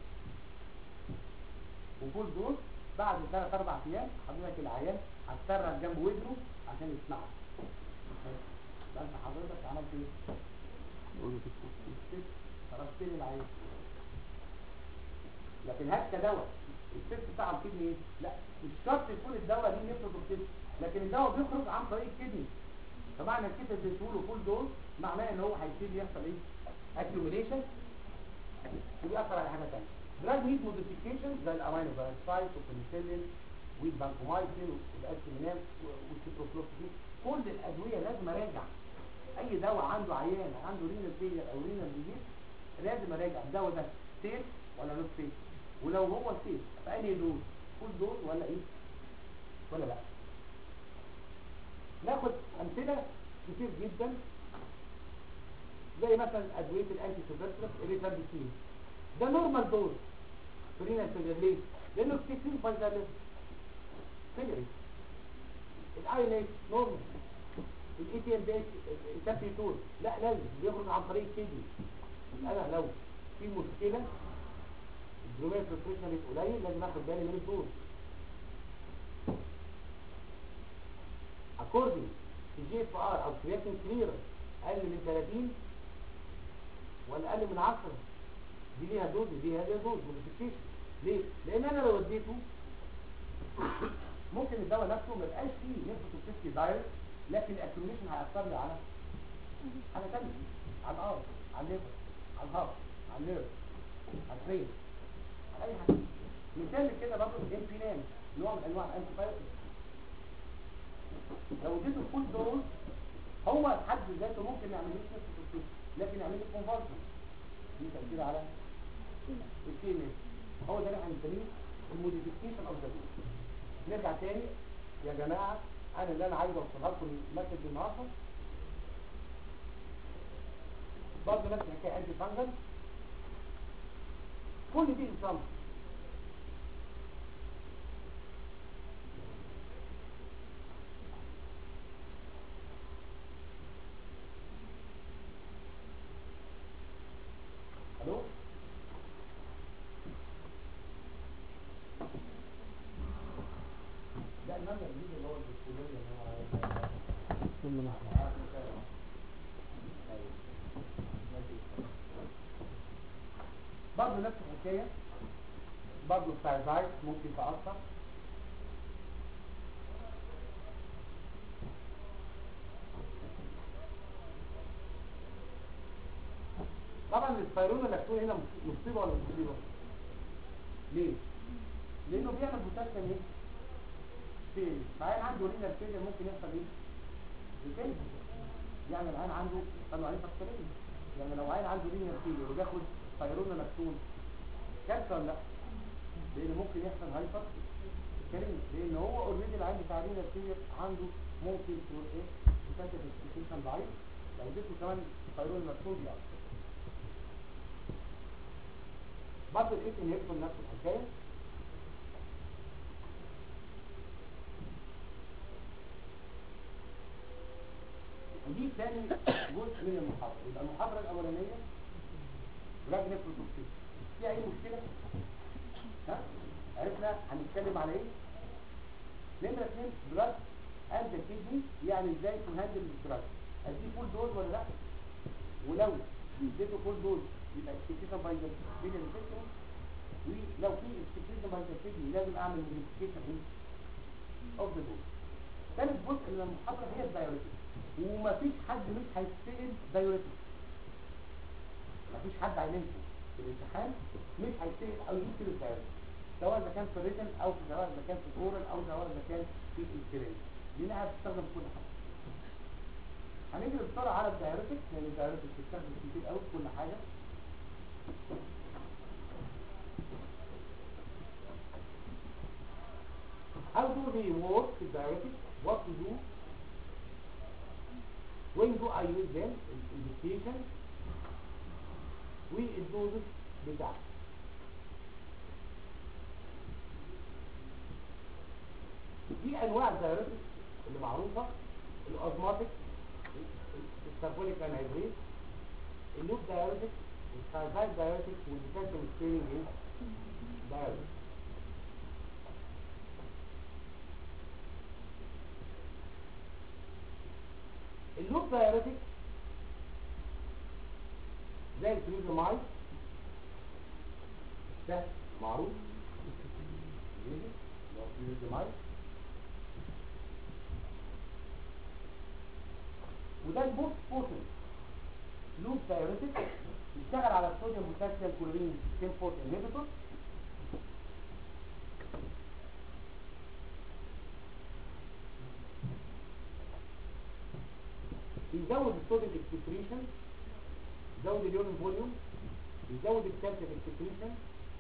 وفول دوز بعد ثلاث اربع ايام حضرتك العيان هتسرع جنب ودنه عشان يسمعك بس حضرتك عملت ايه؟ خرجت لي العيان لكن هات كدواء الست بتاع الكدني ايه؟ لا مش شرط يكون الدواء دي نفسه الكدني لكن الدواء بيخرج عن طريق الكدني فمعنى كده اديته فول دوز معناه ان هو هيبتدي يحصل ايه؟ اكيوميليشن وبيأثر على حاجه ثانيه دراج نيد موديفيكيشن زي الامينو جلايكوسايد والبنسلين والبانكومايسين والاسكيمينام والسيتروفلوكسين كل الادويه لازم اراجع اي دواء عنده عيان عنده رينال فيلر او رينال ديزيز لازم اراجع الدواء ده سيف ولا نوت سيف ولو هو سيف فانهي دوز فول دوز ولا ايه ولا لا ناخد امثله كتير جدا زي مثلا ادويه الانتي سوبرسلس الريفامبيسين ده نورمال دوز فرينا فيلر ليه؟ لانه كتير بايزالين سيجري الاي نورمال الاي تي ام بيت التابيتول لا لازم بيخرج عن طريق الكدني انا لو في مشكله الجلومير فلتريشن ريت قليل لازم اخد بالي من الدور اكوردنج الجي اف ار او كرياتين كليرنس اقل من 30 ولا اقل من 10 دي ليها دوز ودي هذه دوز موديفيكيشن ليه؟ لان انا لو اديته ممكن الدواء نفسه ما يبقاش فيه نيفروتوكسيستي دايركت لكن الاكيوميشن هيأثر لي على حاجه ثانيه على الارض على الليفر على الهارت على النيرف على البرين على اي حاجه مثال كده برضه الانفينام نوع من انواع الانتي لو اديته فول دوز هو في حد ذاته ممكن ما يعمليش نفس التوكسيس لكن يعمل لي كونفرجن دي تاثير على الكيمياء هو ده اللي احنا بنسميه الموديفيكيشن اوف ذا نرجع تاني يا جماعه انا اللي انا عايز اوصلها لكم المسج النهارده برضه نفس الحكايه انتي فانجل كل دي انسان الو ده المبدا الجديد اللي هو الدستوريه اللي هو ثم نحن برضه نفس الحكاية برضه الثايرويد ممكن تأثر طبعا الثايرون اللاكتون هنا مصيبة ولا مش مصيبة؟ ليه؟ لأنه بيعمل بوتاسيوم ايه؟ فين؟ فعين عنده رينا الفيليا ممكن يحصل ايه؟ الفيليا يعني العين عنده قالوا عليه فاكتورية يعني لو عين عنده رينا الفيليا وبياخد ثايرون لاكتون كارثة ولا لا؟ لأن ممكن يحصل هايبر كريم لأن هو اوريدي العين بتاع رينا الفيليا عنده ممكن تقول ايه؟ بوتاسيوم اكسبريشن ضعيف لو اديته كمان ثايرون لاكتون بيأثر برضه الايه ان يدخل نفس الحكايه ودي تاني جزء من المحاضره يبقى المحاضره الاولانيه دراج نيفروتوكسيس في اي مشكله ها عرفنا هنتكلم على ايه نمره اثنين دراج اند كيدني يعني ازاي تهندل الدراج اديه فول دوز ولا لا ولو اديته فول دوز يبقى اكسكيوشن باي ذا فيلم سيستم ولو في اكسكيوشن باي ذا فيلم لازم اعمل موديفيكيشن اوف ذا دوز ثالث جزء من المحاضره هي الدايوريتك ومفيش حد مش هيتسال دايوريتك مفيش حد هينزل في الامتحان مش هيتسال او يكتب الدايوريتك سواء اذا كان في الريتن او في سواء اذا كان في الاورال او سواء اذا كان في الكلام لانها بتستخدم في كل حاجه هنيجي بسرعه على الدايوريتك لان الدايوريتك بتستخدم كتير قوي في كل حاجه How do they work the diuretics? What to do? When do I use them? Indication. والدوزس بتاعته. دي انواع الدايوريتكس اللي معروفه الاوزماتيك الكربونيك انهيدريت اللوب دايوريتكس الكاربايد دايوريتكس والبوتاسيوم ستيرنج ايه دايوريتكس اللوب دايوريتكس زي الفلوزامايد ده معروف الفلوزامايد وده البوست بوتن لوب دايوريتكس بيشتغل على الصوديوم بوتاسيوم كلورين سيمفورت انهبيتور بيزود الصوديوم اكسكريشن يزود اليورين فوليوم يزود الكالسيوم اكسكريشن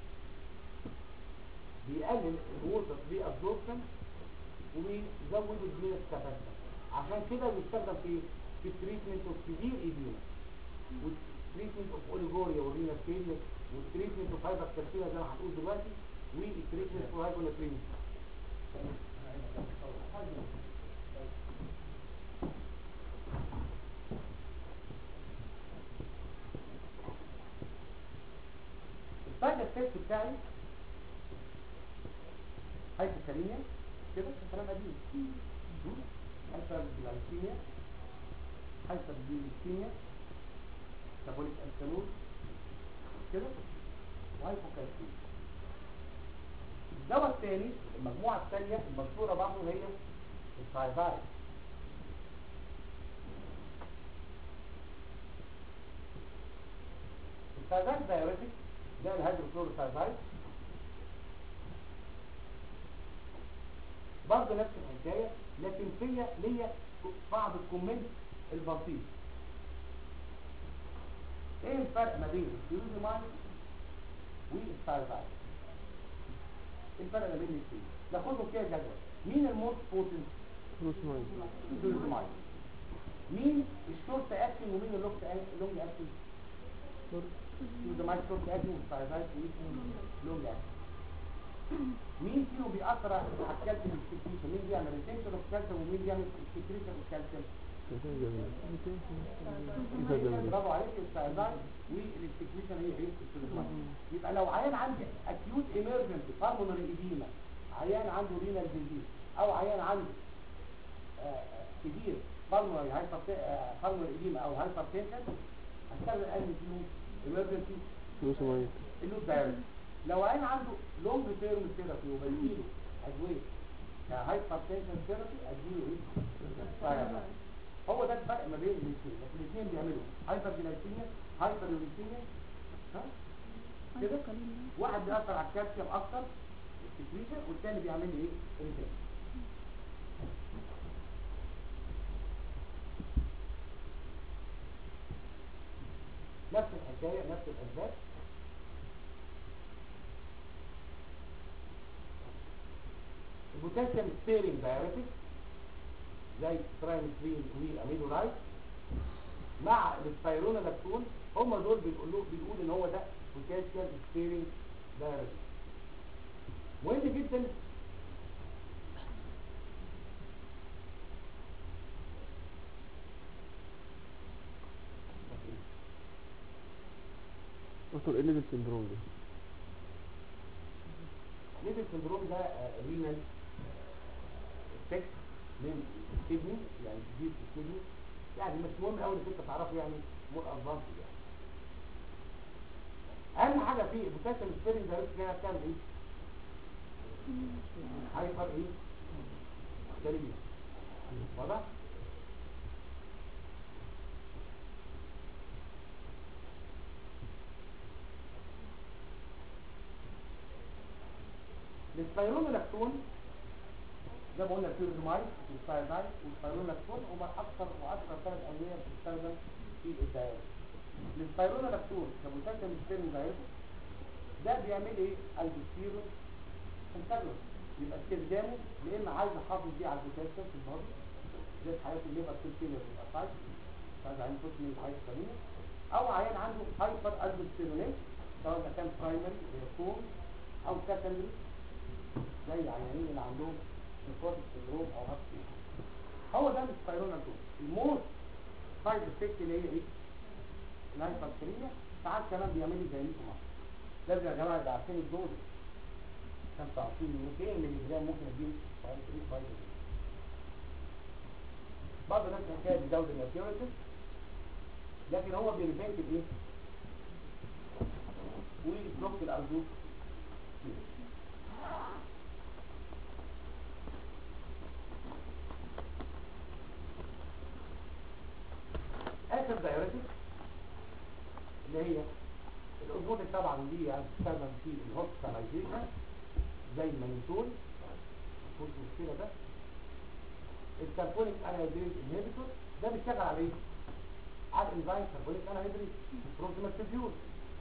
بيقلل الووتر ري ابزوربشن وبيزود الفينس كاباسيتي عشان كده بيستخدم في في التريتمنت اوف سيفير ايديما والتريتمنت اوف اوليجوريا ورينا فيلير والتريتمنت اوف هايبر كالسيوم زي ما هتقول دلوقتي والتريتمنت اوف هايبوناتريميا السايد افكت بتاعي هايبوكاليميا كده كلام قديم هايبرجلايكيميا هايبرجلايكيميا كابوليك الكالوز كده وهايبوكالسيميا الدواء الثاني المجموعة الثانية المشهورة برضه هي الثايزايد الثايزايد دايوريتك ده الهيدروكلوروثايزايد برضه نفس الحكاية لكن فيا ليا بعض الكومنت البسيط ايه الفرق ما بين الفيوزيمايد والثايزايد ايه الفرق ما بين الاثنين ناخدهم كده جدول مين الموست بوتنت فلوس مايند الفيوزيمايد مين الشورت اكتنج ومين اللونج لونج اكتنج الفيوزيمايد شورت اكتنج والثايزايد لونج اكتنج مين فيهم بيأثر على الكالسيوم السكريشن مين بيعمل ريتنشن اوف كالسيوم ومين بيعمل سكريشن اوف كالسيوم برافو عليك الثايزايد والاكسكريشن هي ايه السيروتونين يبقى لو عيان عندي اكيوت ايمرجنت بالمونري ايديما عيان عنده رينال ديزيز او عيان عنده كبير بالمونري هايبر بالمونري ايديما او هايبر تنشن هستخدم انهي فيهم ايمرجنسي فلوس مايند اللوب دايركت لو عيان عنده لونج تيرم ثيرابي وبديله ادويه كهايبر تنشن ثيرابي اديله ايه ثايرويد. هو ده الفرق ما بين الاثنين لكن الاثنين بيعملوا هايبر جلايسيميا هايبر يوريسيميا ها كده واحد بيأثر على الكالسيوم اكتر السكريشن والثاني بيعمل لي ايه ريتنشن نفس الحكايه نفس الاسباب البوتاسيوم سبيرنج دايوريتك زي ترايمترين واميلورايد مع السبايرونولاكتون هم دول بيقولوا بيقول ان هو ده بوتاسيوم سبيرنج دايوريتك مهم جدا دكتور ايه الليفل سندروم ده؟ ليفل سندروم ده رينال افكت من الكدني يعني جديد في الكدني يعني مش مهم قوي انك انت تعرفه يعني مور ادفانس يعني اهم حاجه فيه البوتاسيوم سبيرنج ده انها بتعمل ايه؟ هايبر ايه؟ كاليميا واضح؟ السبايرونولاكتون زي ما قلنا الفيروزمايد والسايزايد والسبايرونولاكتون هما اكثر واكثر ثلاث ادويه بتستخدم في الداياليز السبايرونولاكتون كبوتاسيوم سبيرنج داياليز ده بيعمل ايه؟ البستيرون انتاجون يبقى استخدامه يا اما عايز احافظ بيه على البوتاسيوم في البادي زي في حالات الليفر سيل فيلر بيبقى سايد عايز عين بروتين الهايبرينيا او عيان عنده هايبر البستيرونيت سواء ده كان برايمري فوم او سكندري زي العيانين اللي عندهم نيكوتيك سندروم او هارت هو ده السبايرونال الموست سايد افكت اللي هي ايه؟ الهايبركريميا ساعات كمان بيعمل لي زي مصر لازم يا جماعه يبقى عارفين الدوز 25 200 مللي جرام ممكن اديله فايتامين فايتامين برضه نفس الحكايه بيزود الماتيوريتي لكن هو بيريفنت الايه؟ وبلوك الارجوك اخر دايوريتك اللي هي الاوزموتيك طبعا دي يعني بتستخدم في الهوسبيتاليزيشن زي المانيتول مفيش مشكله ده الكربونيك انهيدريت انهبيتور ده بيشتغل على ايه؟ على الانزيم كربونيك انهيدريت بروكسيمال تيبيول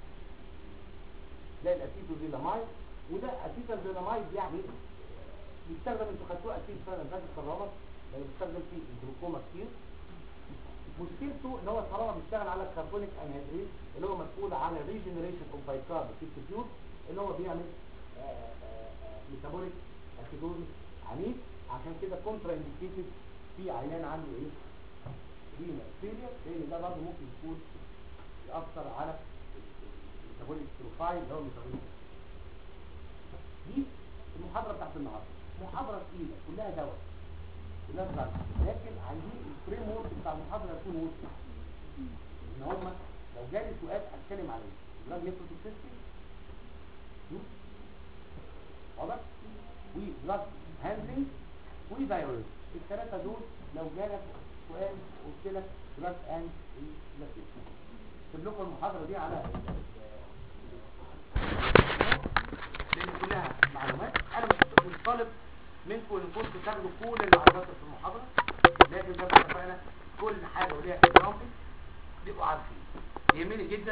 زي الاسيتوزيلامايد وده اسيتوزيلامايد يعني بيستخدم انتوا خدتوه اكيد فعلا فاكر الكرامه لانه بيستخدم في الجلوكوما كتير مشكلته ان هو طالما بيشتغل على الكربونيك انهيدريت اللي هو مسؤول عن الريجنريشن اوف بايكارب في التيوب اللي هو بيعمل ميتابوليك اسيدوزيس عنيف عشان كده كونترا انديكيتد في عيان عنده ايه رينا فيلير لان ده برضه ممكن يكون يأثر على الميتابوليك بروفايل اللي هو الميتابوليك دي المحاضرة بتاعت النهارده محاضرة تقيلة كلها دواء كلها دواء لكن عايزين الفريم ورك بتاع المحاضرة يكون وسط ان هما لو جالي سؤال هتكلم عليه دراج نيتروتوكسيستي واضح ودراج هاندلنج ودايوريز الثلاثة دول لو جالك سؤال قلت لك دراج اند بلاسيبو اكتب لكم المحاضرة دي على لان كلها معلومات انا مش مش طالب منكم ان كنتوا تاخدوا كل المعلومات اللي في المحاضرة لكن زي ما اتفقنا كل حاجة وليها اكزامبل تبقوا عارفين يهمني جدا